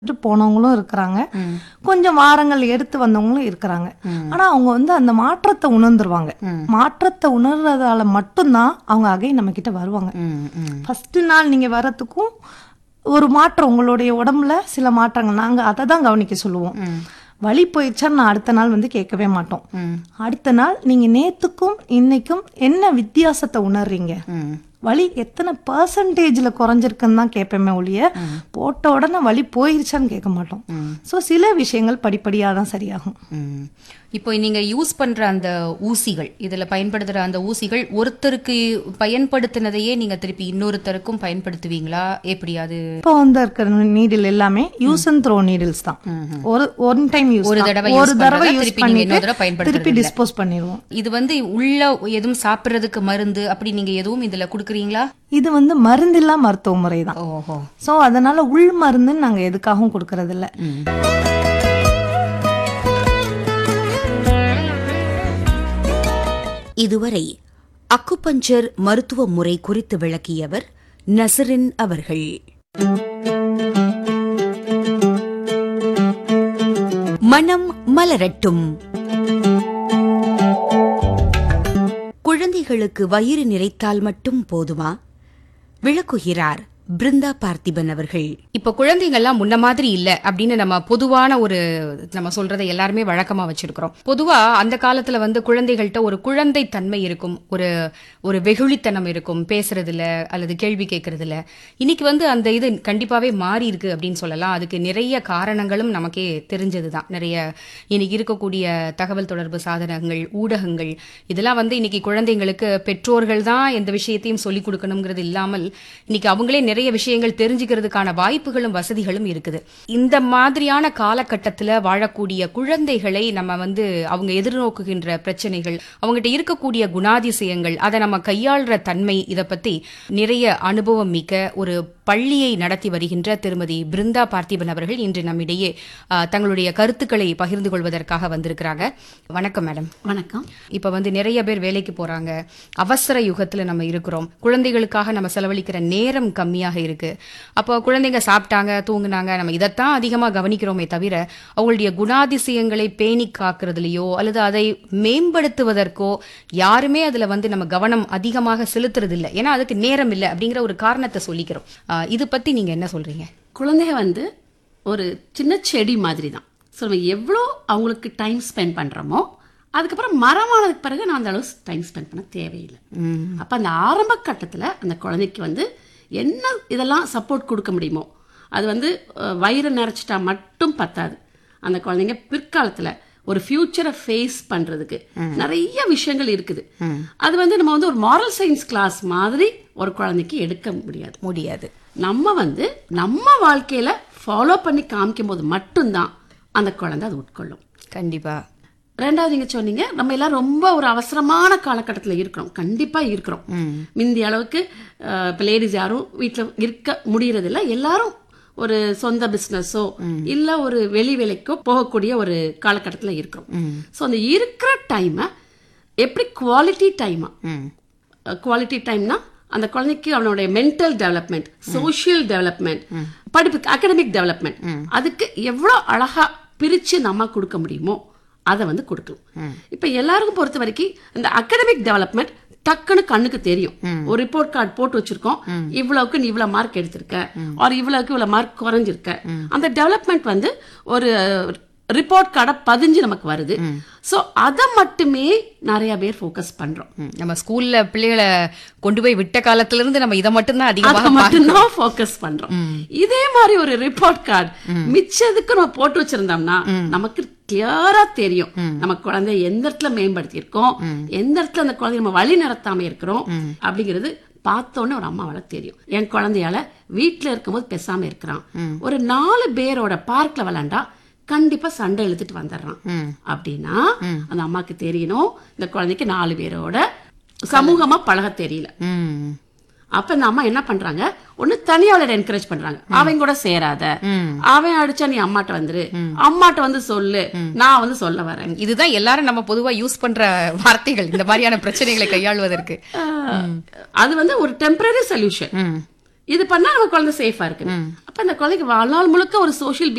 விட்டு போனவங்களும் இருக்கிறாங்க கொஞ்சம் வாரங்கள் எடுத்து வந்தவங்களும் இருக்கிறாங்க ஆனா அவங்க வந்து அந்த மாற்றத்தை உணர்ந்துருவாங்க மாற்றத்தை உணர்றதால மட்டும்தான் அவங்க அகை நம்ம கிட்ட வருவாங்க ம், ம். ஃபர்ஸ்ட் நாள் நீங்க வர்றதுக்கும் ஒரு மாற்றம் உங்களுடைய உடம்புல சில மாற்றங்கள் நாங்க அதை தான் கவனிக்க சொல்லுவோம் வலி போயிடுச்சா நான் அடுத்த நாள் வந்து கேட்கவே மாட்டோம் அடுத்த நாள் நீங்க நேத்துக்கும் இன்னைக்கும் என்ன வித்தியாசத்தை உணர்றீங்க ம். வலி எத்தனை பர்சன்டேஜ்ல குறைஞ்சிருக்குன்னு தான் கேட்பேமே ஒழிய போட்ட உடனே வலி போயிருச்சான்னு கேட்க மாட்டோம் ஸோ சில விஷயங்கள் படிப்படியாக தான் சரியாகும் ம். இப்போ நீங்க யூஸ் பண்ற அந்த ஊசிகள் இதுல பயன்படுத்துற அந்த ஊசிகள் ஒருத்தருக்கு பயன்படுத்தினதையே நீங்க திருப்பி இன்னொருத்தருக்கும் பயன்படுத்துவீங்களா எப்படி அது இப்போ வந்து இருக்கிற நீடில் எல்லாமே யூஸ் அண்ட் த்ரோ நீடில்ஸ் தான் ஒரு ஒன் டைம் யூஸ் ஒரு தடவை ஒரு use தடவை பண்றதை யூஸ் திருப்பி நீங்க இன்னொரு தடவை பண்ணிட்டு பயன்படுத்துறது திருப்பி இல்ல. டிஸ்போஸ் பண்ணிடுவோம் இது வந்து உள்ள எதுவும் சாப்பிடுறதுக்கு மருந்து அப்படி நீங்க எதுவும் இதுல குடுக்குறீங்களா இது வந்து மருந்தில்லா மருத்துவ முறை தான் ஓஹோ ஸோ அதனால உள் மருந்துன்னு நாங்கள் எதுக்காகவும் கொடுக்கறது இல்ல இதுவரை அக்குபஞ்சர் மருத்துவ முறை குறித்து விளக்கியவர் நசரின் அவர்கள் மனம் மலரட்டும் குழந்தைகளுக்கு வயிறு நிறைத்தால் மட்டும் போதுமா விளக்குகிறார் பிருந்தா பார்த்திபன் அவர்கள் இப்ப குழந்தைங்கள்லாம் முன்ன மாதிரி இல்ல அப்படின்னு நம்ம பொதுவான ஒரு நம்ம சொல்றதை எல்லாருமே வழக்கமா வச்சிருக்கிறோம் பொதுவா அந்த காலத்துல வந்து குழந்தைகள்கிட்ட ஒரு குழந்தை தன்மை இருக்கும் ஒரு ஒரு வெகுளித்தனம் இருக்கும் பேசுறதுல அல்லது கேள்வி கேட்கறதுல இன்னைக்கு வந்து அந்த இது கண்டிப்பாவே மாறி இருக்கு அப்படின்னு சொல்லலாம் அதுக்கு நிறைய காரணங்களும் நமக்கே தெரிஞ்சதுதான் நிறைய இன்னைக்கு இருக்கக்கூடிய தகவல் தொடர்பு சாதனங்கள் ஊடகங்கள் இதெல்லாம் வந்து இன்னைக்கு குழந்தைங்களுக்கு பெற்றோர்கள் தான் எந்த விஷயத்தையும் சொல்லிக் கொடுக்கணுங்கிறது இல்லாமல் இன்னைக்கு அவங்களே நிறைய விஷயங்கள் தெரிஞ்சுக்கிறதுக்கான வாய்ப்புகளும் வசதிகளும் இருக்குது இந்த மாதிரியான காலகட்டத்துல வாழக்கூடிய குழந்தைகளை நம்ம வந்து அவங்க எதிர்நோக்குகின்ற பிரச்சனைகள் அவங்ககிட்ட இருக்கக்கூடிய குணாதிசயங்கள் அதை நம்ம கையாள்ற தன்மை இத பத்தி நிறைய அனுபவம் மிக்க ஒரு பள்ளியை நடத்தி வருகின்ற திருமதி பிருந்தா பார்த்திபன் அவர்கள் இன்று நம்மிடையே ஆ, தங்களுடைய கருத்துக்களை பகிர்ந்து கொள்வதற்காக வந்திருக்கிறாங்க வணக்கம் மேடம் வணக்கம் இப்ப வந்து நிறைய பேர் வேலைக்கு போறாங்க அவசர யுகத்துல நம்ம இருக்கிறோம் குழந்தைகளுக்காக நம்ம செலவழிக்கிற நேரம் கம்மியாக இருக்கு அப்போ குழந்தைங்க சாப்பிட்டாங்க தூங்குனாங்க நம்ம இதைத்தான் அதிகமா கவனிக்கிறோமே தவிர அவங்களுடைய குணாதிசயங்களை பேணி காக்கிறதுலயோ அல்லது அதை மேம்படுத்துவதற்கோ யாருமே அதுல வந்து நம்ம கவனம் அதிகமாக செலுத்துறது இல்ல ஏன்னா அதுக்கு நேரம் இல்லை அப்படிங்கிற ஒரு காரணத்தை சொல்லிக்கிறோம் ஆஹ் இது பத்தி நீங்க என்ன சொல்றீங்க குழந்தைங்க வந்து ஒரு சின்ன செடி மாதிரி தான் ஸோ நம்ம எவ்வளோ அவங்களுக்கு டைம் ஸ்பெண்ட் பண்ணுறோமோ அதுக்கப்புறம் மரமானதுக்கு பிறகு நான் அந்த அளவு டைம் ஸ்பெண்ட் பண்ண தேவையில்லை அப்போ அந்த ஆரம்ப கட்டத்தில் அந்த குழந்தைக்கு வந்து என்ன இதெல்லாம் சப்போர்ட் கொடுக்க முடியுமோ அது வந்து அஹ், வயிறு நிறைச்சிட்டா மட்டும் பத்தாது அந்த குழந்தைங்க பிற்காலத்தில் ஒரு ஃபியூச்சரை ஃபேஸ் பண்றதுக்கு நிறைய விஷயங்கள் இருக்குது அது வந்து நம்ம வந்து ஒரு மாரல் சயின்ஸ் கிளாஸ் மாதிரி ஒரு குழந்தைக்கு எடுக்க முடியாது முடியாது நம்ம வந்து நம்ம வாழ்க்கையில ஃபாலோ பண்ணி காமிக்கும் போது மட்டும்தான் அந்த குழந்தை அது உட்கொள்ளும் கண்டிப்பா ரெண்டாவது நீங்க சொன்னீங்க நம்ம எல்லாம் ரொம்ப ஒரு அவசரமான காலகட்டத்துல இருக்கிறோம் கண்டிப்பா இருக்கிறோம் முந்தைய அளவுக்கு அஹ், இப்ப லேடிஸ் யாரும் வீட்டுல இருக்க முடியறதில்ல எல்லாரும் ஒரு சொந்த பிசினஸோ இல்ல ஒரு வெளி வேலைக்கோ போகக்கூடிய ஒரு காலகட்டத்துல இருக்கிறோம் சோ அந்த இருக்கிற டைமை எப்படி குவாலிட்டி டைமா குவாலிட்டி டைம்னா அந்த குழந்தைக்கு அவனுடைய மென்டல் டெவலப்மெண்ட் சோஷியல் டெவலப்மெண்ட் படிப்புக்கு அகடமிக் டெவலப்மெண்ட் அதுக்கு எவ்வளவு அழகா பிரிச்சு நம்ம கொடுக்க முடியுமோ அதை வந்து கொடுக்கலாம் இப்ப எல்லாருக்கும் பொறுத்த வரைக்கும் இந்த அகடமிக் டெவலப்மெண்ட் டக்குன்னு கண்ணுக்கு தெரியும் ஒரு ரிப்போர்ட் கார்டு போட்டு வச்சிருக்கோம் இவ்வளவுக்கு நீ இவ்வளவு மார்க் எடுத்திருக்க ஒரு இவ்வளவுக்கு இவ்வளவு மார்க் குறைஞ்சிருக்க அந்த டெவலப்மெண்ட் வந்து ஒரு ரிப்போர்ட் கார்டை பதிஞ்சு நமக்கு வருது சோ அதை மட்டுமே நிறைய பேர் ஃபோக்கஸ் பண்றோம் ம், நம்ம ஸ்கூல்ல பிள்ளைகளை கொண்டு போய் விட்ட காலத்துல இருந்து நம்ம இதை மட்டும்தான் அதை அதிகமாக பார்க்கிறோம். மட்டும்தான் ஃபோக்கஸ் பண்றோம் இதே மாதிரி ஒரு ரிப்போர்ட் கார்டு மிச்சதுக்கு நம்ம போட்டு வச்சிருந்தோம்னா நமக்கு கிளியரா தெரியும் நம்ம குழந்தை எந்த இடத்துல மேம்படுத்தி இருக்கோம் எந்த இடத்துல அந்த குழந்தைய நம்ம வழி நடத்தாம இருக்கிறோம் அப்படிங்கிறது பார்த்தோன்னே ஒரு அம்மாவால தெரியும் என் குழந்தையால வீட்டுல இருக்கும்போது பேசாம இருக்கிறான் ஒரு நாலு பேரோட பார்க்ல விளையாண்டா கண்டிப்பா சண்டை இழுத்துட்டு வந்துடுறான் அப்படின்னா அந்த அம்மாக்கு தெரியணும் இந்த குழந்தைக்கு நாலு பேரோட சமூகமா பழக தெரியல ம் அப்ப இந்த அம்மா என்ன பண்றாங்க ஒண்ணு தனியா விளையாட என்கரேஜ் பண்றாங்க அவன் கூட சேராத அவன் அடிச்சா நீ அம்மாட்ட வந்துரு அம்மாட்ட வந்து சொல்லு நான் வந்து சொல்ல வரேன் இதுதான் எல்லாரும் நம்ம பொதுவா யூஸ் பண்ற வார்த்தைகள் இந்த மாதிரியான பிரச்சனைகளை கையாளுவதற்கு அது வந்து ஒரு டெம்பரரி சொல்யூஷன் இது பண்ணா நம்ம குழந்தை சேஃபா இருக்கு அப்ப அந்த குழந்தைக்கு வாழ்நாள் முழுக்க ஒரு சோஷியல்